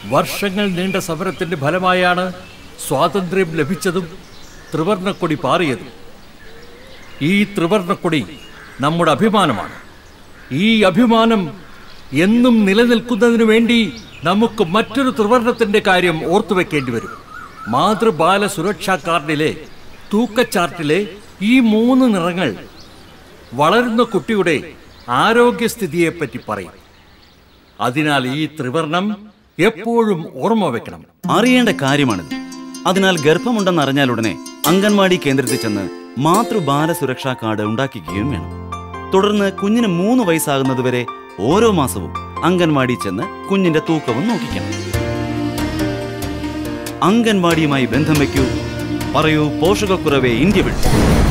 വർഷങ്ങൾ നീണ്ട സമരത്തിന്റെ ഫലമായാണ് സ്വാതന്ത്ര്യം ലഭിച്ചതും ത്രിവർണക്കൊടി പാറിയതും ഈ ത്രിവർണക്കൊടി നമ്മുടെ അഭിമാനമാണ് ഈ അഭിമാനം എന്നും നിലനിൽക്കുന്നതിനു വേണ്ടി നമുക്ക് മറ്റൊരു ത്രിവർണത്തിന്റെ കാര്യം ഓർത്തുവെക്കേണ്ടി വരും മാതൃബാല സുരക്ഷാ കാർഡിലെ തൂക്കച്ചാർട്ടിലെ ഈ മൂന്ന് നിറങ്ങൾ വളരുന്ന കുട്ടിയുടെ ആരോഗ്യസ്ഥിതിയെപ്പറ്റി പറയും അതിനാൽ ഈ ത്രിവർണം എപ്പോഴും ഓർമ്മ വെക്കണം അറിയേണ്ട കാര്യമാണിത് അതിനാൽ ഗർഭമുണ്ടെന്ന് അറിഞ്ഞാൽ ഉടനെ അംഗൻവാടി കേന്ദ്രത്തിൽ ചെന്ന് മാതൃബാല സുരക്ഷാ കാർഡ് ഉണ്ടാക്കിക്കുകയും വേണം തുടർന്ന് കുഞ്ഞിന് മൂന്ന് വയസ്സാകുന്നതുവരെ ഓരോ മാസവും അംഗൻവാടി ചെന്ന് കുഞ്ഞിന്റെ തൂക്കവും നോക്കിക്കണം അംഗൻവാടിയുമായി ബന്ധം വയ്ക്കൂ പറയൂ പോഷകക്കുറവേ ഇന്ത്യ വിട്ടു